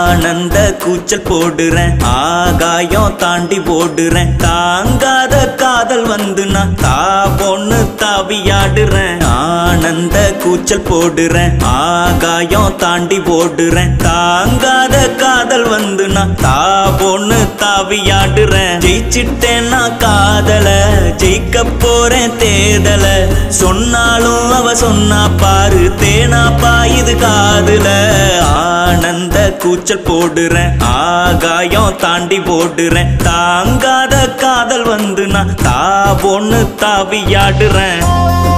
ஆனந்த கூச்சல் போடுறேன் ஆகாயம் தாண்டி போடுறேன் தாங்காத காதல் வந்து நான் தா பொண்ணு தாவியாடுறேன் ஆனந்த கூச்சல் போடுறேன் ஆகாயம் தாண்டி போடுறேன் தாங்காத காதல் வந்து நான் தா பொண்ணு தாவியாடுறேன் ஜெயிச்சிட்டேன் நான் காதல ஜெயிக்க போறேன் தேதல சொன்னாலும் அவ சொன்னா பாரு தேனா பாயுது காதுல ஆனந்த கூச்சல் போடுறேன் ஆகாயம் தாண்டி போடுறேன் தாங்காத காதல் வந்து நான் தா பொண்ணு தாவியாடுறேன்